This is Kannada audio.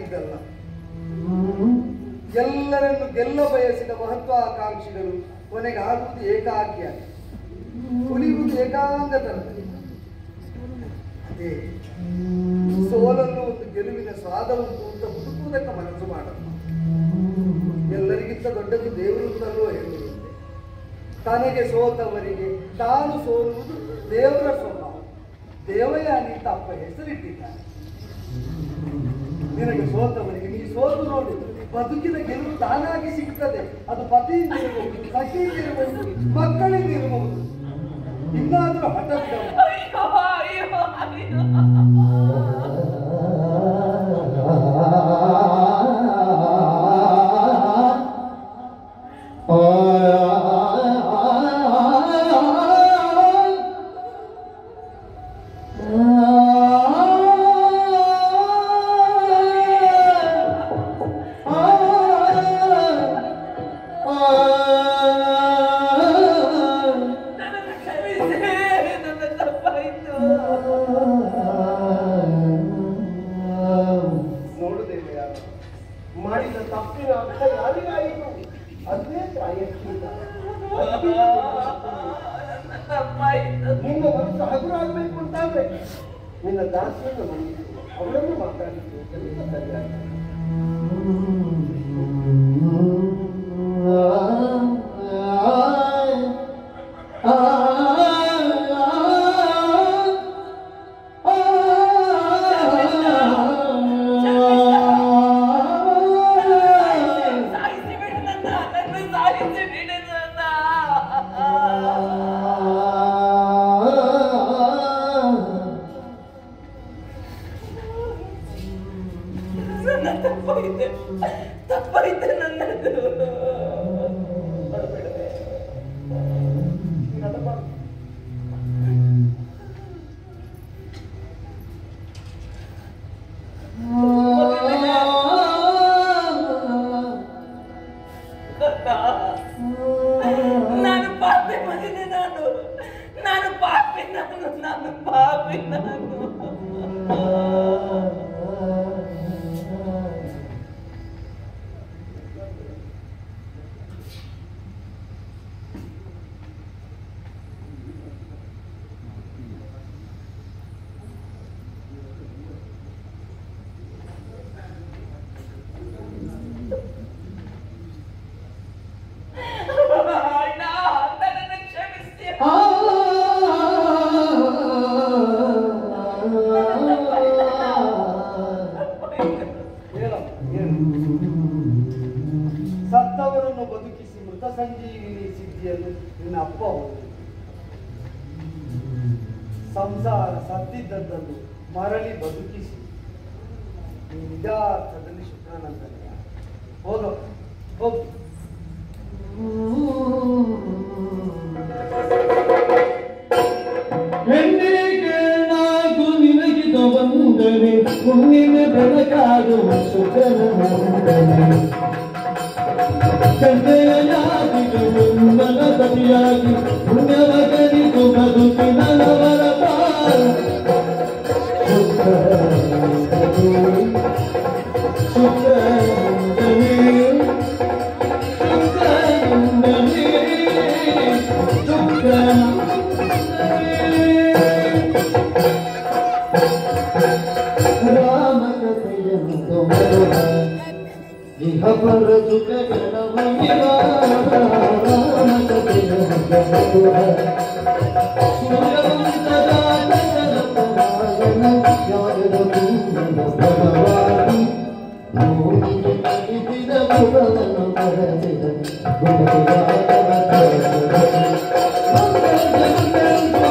ಇದಲ್ಲ ಎಲ್ಲರನ್ನು ಗೆಲ್ಲ ಬಯಸಿದ ಮಹತ್ವಾಕಾಂಕ್ಷಿಗಳು ಕೊನೆಗೆ ಆಗುವುದು ಏಕಾಕಿಯಾಗಿ ಉಳಿಯುವುದು ಏಕಾಂಗತನದಲ್ಲಿ ಅದೇ ಸೋಲನ್ನು ಒಂದು ಗೆಲುವಿನ ಸ್ವಾದ ಉಂಟು ಅಂತ ಹುಡುಕುವುದಕ್ಕೆ ಮನಸ್ಸು ಮಾಡಲ್ಲ ಎಲ್ಲರಿಗಿಂತ ದೊಡ್ಡದು ದೇವರು ಅಂತಲೂ ಹೇಳುವುದಿದೆ ತನಗೆ ಸೋತವರಿಗೆ ತಾನು ಸೋಲುವುದು ದೇವರ ಸ್ವಭಾವ ದೇವಯಾನಿ ಅಂತ ಅಪ್ಪ ಹೆಸರಿಟ್ಟಿದ್ದಾನೆ ನಿನಗೆ ಸೋತವರಿಗೆ ನೀ ಸೋತು ನೋಡು ಬದುಕಿನ ಗೆಲುವು ತಾನಾಗಿ ಸಿಗ್ತದೆ ಅದು ಪತಿಯಿಂದಿರಬಹುದು ಸಖಿಯಿಂದಿರಬಹುದು ಮಕ್ಕಳಿಂದಿರಬಹುದು ಇನ್ನಾದರೂ ಹಠ ಬಿಡಬಹುದು ಅಯ್ಯೋ ಅಯ್ಯೋ ಅಯ್ಯೋ ನನ್ನನ್ನು ಕ್ಷಮಿಸಿ ನನ್ನ ತಪ್ಪಾಯಿತು ನೋಡುದೇವೆ ಯಾರು ಮಾಡಿದ ತಪ್ಪಿನ ಅರ್ಥ ಯಾರಿಗಾಯಿತು ಅದೇ ಪ್ರಾಯಶ್ಚಿತ್ತ ನನ್ನ ತಪ್ಪಾಯಿತು ನಿನ್ನ ವರ್ಷ ಹಗುರಾಗಬೇಕು ಅಂತಾದ್ರೆ ನಿನ್ನ ದಾಸಿಯನ್ನು ಮನ್ನಿಸು ಅವಳನ್ನು ಮಾತಾಡಿದ್ದು ಕೆಲಸ ಸರಿಯಾಗಿ ಸಾಯಿಸಿ ಬಿಡು ನನ್ನ ನನ್ನ ಸಾಯಿಸಿ ಬಿಡು ನನ್ನ ನನ್ನ ತಪ್ಪಾಯಿತು ತಪ್ಪಾಯಿತು ನನ್ನದು ಮಾಡಬೇಡವೇ ನಡಬಾರ್ದು ನಾನು ಪಾಪಿ ಮಗನೇ ನಾನು ನಾನು ಪಾಪಿ ನಾನು ನಾನು ಪಾಪಿ ನಾನು ಅಣ್ಣ ನನ್ನನ್ನು ಕ್ಷಮಿಸಿ ಹೇಳಮ್ಮ, ಹೇಳು. ಸತ್ತವರನ್ನು ಬದುಕಿಸಿ ಮೃತ ಸಂಜೀವಿನಿ ಸಿದ್ಧಿಯನ್ನು ನಿನ್ನ ಅಪ್ಪ ಹೋದ ಸಂಸಾರ ಸತ್ತಿದ್ದದ್ದನ್ನು ಮರಳಿ ಬದುಕಿಸಿ ನೀನು ನಿಜಾರ್ಥದಲ್ಲಿ ಶುಕ್ರನಂತನೇ ಹೋಗೋ ಹೋಗು ಹೆಣ್ಣಿಗೇನಾಗು ನಿನಗಿದ ವಂದನೆ ಹುಣ್ಣಿನ ಬೆಳಕಾಗುವ ಸುಖನ ವಂದನೆ ಗಂಡೆಯ ಯಾದಿಗೆ ನಿಮ್ಮನ ಬದಿಯಾಗಿ ಪುಣ್ಯವ ಗರಿದು ಬದುಕಿನ ನವರ ಪಾಲು ರಾಮಕಥೆಯಂತು ಮಧುರ ಇಹಪರ ಸುಖ ಗಣಮಹಿಮ ರಾಮಕಥೆಯಂತು ಮಧುರ ಭಗವಾನ್